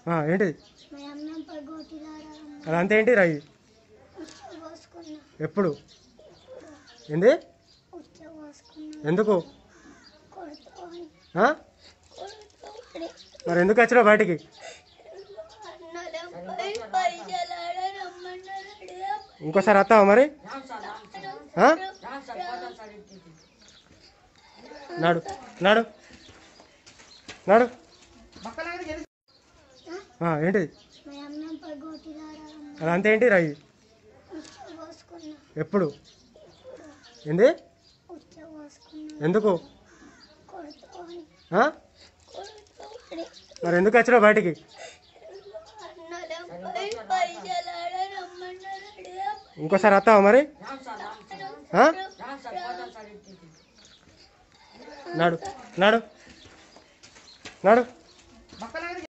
ఆ, ఏంటిది మా అన్నం పగోటిలారా అదంతా ఏంటి రా ఇది ఉచ్చ పోసుకున్నా ఎప్పుడు ఏంది ఉచ్చ పోసుకున్నా ఎందుకు కొడతామని ఆ? కొడతామని మరి ఎందుకు వచ్చినావు బయటికి అన్నలపై పైసలు ఆడ రమ్మన్నాడు ఇంకోసారి వస్తావా మరి ఆ? నాడు నాడు నాడు ఆ, ఏంటిది మా అన్నం పగోటిలారా అదంతా ఏంటి రా ఇది ఉచ్చ పోసుకున్నా ఎప్పుడు ఏంది ఉచ్చ పోసుకున్నా ఎందుకు కొడతామని ఆ? కొడతామని మరి ఎందుకు వచ్చినావు బయటికి అన్నలపై పైసలు ఆడ రమ్మన్నాడు ఇంకోసారి వస్తావా మరి ఆ? నాడు నాడు నాడు